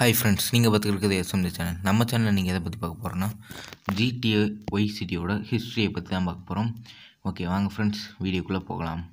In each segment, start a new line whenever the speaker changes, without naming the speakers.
hi friends நீங்கள் பார்த்துக்கிறது SMT channel நம்ம சேனலில் நீங்கள் எதை பற்றி பார்க்க போகிறோன்னா ஜிடிஏ ஒய் சிட்டியோட ஹிஸ்ட்ரியை பற்றி தான் பார்க்க போகிறோம் ஓகே வாங்க ஃப்ரெண்ட்ஸ் வீடியோக்குள்ளே போகலாம்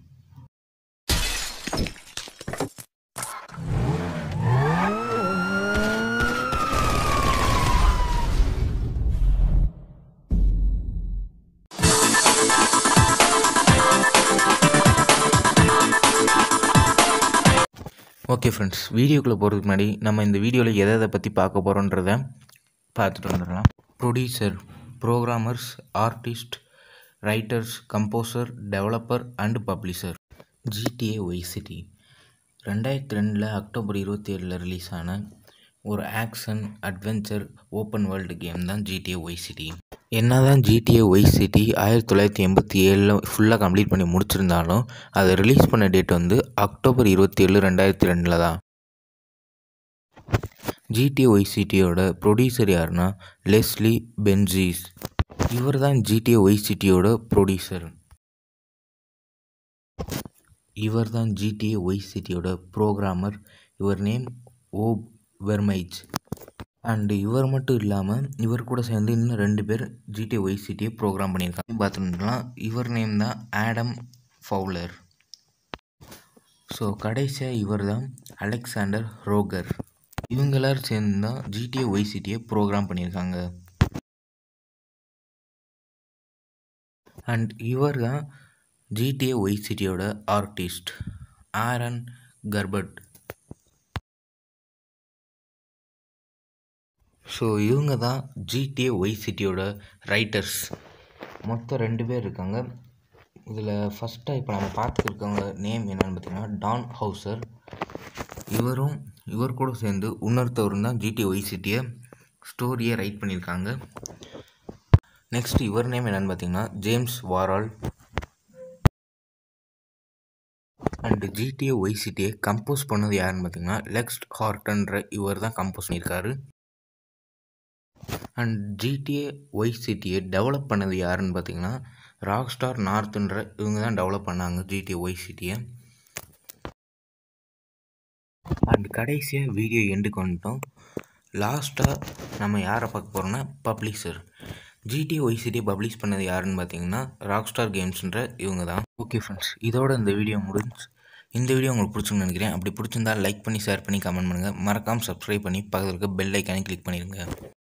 ஓகே ஃப்ரெண்ட்ஸ் வீடியோக்குள்ளே போகிறதுக்கு முன்னாடி நம்ம இந்த வீடியோவில் எதை எதை பற்றி பார்க்க போகிறோன்றத பார்த்துட்டு வந்துடலாம் producer programmers artist writers composer developer and publisher GTA Vice City ரெண்டாயிரத்தி ரெண்டில் அக்டோபர் இருபத்தி ஏழில் ரிலீஸ் ஆன ஒரு action adventure open world game தான் ஜிடிஏ ஒய் சிட்டி என்ன தான் ஜிடிஏ ஒய் சிட்டி ஆயிரத்தி தொள்ளாயிரத்தி எண்பத்தி ஏழில் ஃபுல்லாக கம்ப்ளீட் பண்ணி முடிச்சிருந்தாலும் அதை ரிலீஸ் பண்ண டேட் வந்து அக்டோபர் இருபத்தி ஏழு ரெண்டாயிரத்தி ரெண்டில் தான் ஜிடிஏ ஒய் சிட்டியோட ப்ரொடியூசர் யாருன்னா லெஸ்லி பென்ஜீஸ் இவர் தான் ஜிடிஏ ஒய் சிட்டியோட ப்ரொடியூசர் இவர் தான் ஜிடிஏ ஒய் சிட்டியோட ப்ரோக்ராமர் இவர் நேம் ஓப் வெர்மைஜ் அண்டு இவர் மட்டும் இல்லாமல் இவர் கூட சேர்ந்து இன்னும் ரெண்டு பேர் ஜிடிஏ ஒய் சிட்டியை ப்ரோக்ராம் பண்ணியிருக்காங்க பார்த்துட்டோம்னா இவர் நேம் தான் ஆடம் ஃபவுலர் ஸோ கடைசியாக இவர் தான் அலெக்சாண்டர் ரோகர் இவங்க எல்லாரும் சேர்ந்து தான் ஜிடிஏ ஒய் சிட்டியை ப்ரோக்ராம் பண்ணியிருக்காங்க அண்ட் இவர் தான் ஜிடிஏ ஒய் சிட்டியோட ஆர்டிஸ்ட் ஆரன் கர்பட் ஸோ இவங்க தான் ஜிடிஏ ஒய் சிட்டியோட ரைட்டர்ஸ் மொத்தம் ரெண்டு பேர் இருக்காங்க இதில் ஃபஸ்ட்டாக இப்போ நம்ம பார்த்துருக்கவங்க நேம் என்னென்னு பார்த்தீங்கன்னா டான் ஹவுசர் இவரும் இவர் கூட சேர்ந்து இன்னொருத்தவரும் தான் ஜிடி ஒய் சிட்டியை ஸ்டோரியை ரைட் பண்ணியிருக்காங்க நெக்ஸ்ட் இவர் நேம் என்னென்னு பார்த்தீங்கன்னா James Worrall and GTA Vice சிட்டியை கம்போஸ் பண்ணது யாருன்னு பார்த்தீங்கன்னா லெக்ஸ்ட் ஹார்டன்ற இவர் தான் கம்போஸ் பண்ணியிருக்காரு அண்ட் ஜிடிஏ ஒய் சிட்டியை டெவலப் பண்ணது யாருன்னு பார்த்தீங்கன்னா ராக் ஸ்டார் நார்த்துன்ற இவங்க தான் டெவலப் பண்ணாங்க ஜிடிஏ ஒய் சிட்டியை அண்ட் கடைசியாக வீடியோ எண்டுக்கு வந்துட்டோம் லாஸ்ட்டாக நம்ம யாரை பார்க்க போகிறோம்னா பப்ளிஷர் ஜிடிஏ ஒய் சிட்டியை பப்ளிஷ் பண்ணது யாருன்னு பார்த்தீங்கன்னா ராக் ஸ்டார் கேம்ஸ்ன்ற இவங்க தான் ஓகே ஃப்ரெண்ட்ஸ் இதோட இந்த வீடியோ முடிஞ்சு இந்த வீடியோ உங்களுக்கு பிடிச்சுன்னு நினைக்கிறேன் அப்படி பிடிச்சிருந்தா லைக் பண்ணி ஷேர் பண்ணி கமெண்ட் பண்ணுங்கள் மறக்காமல் சப்ஸ்கிரைப் பண்ணி பக்கத்தில் இருக்க பெல் ஐக்கானே கிளிக் பண்ணிடுங்க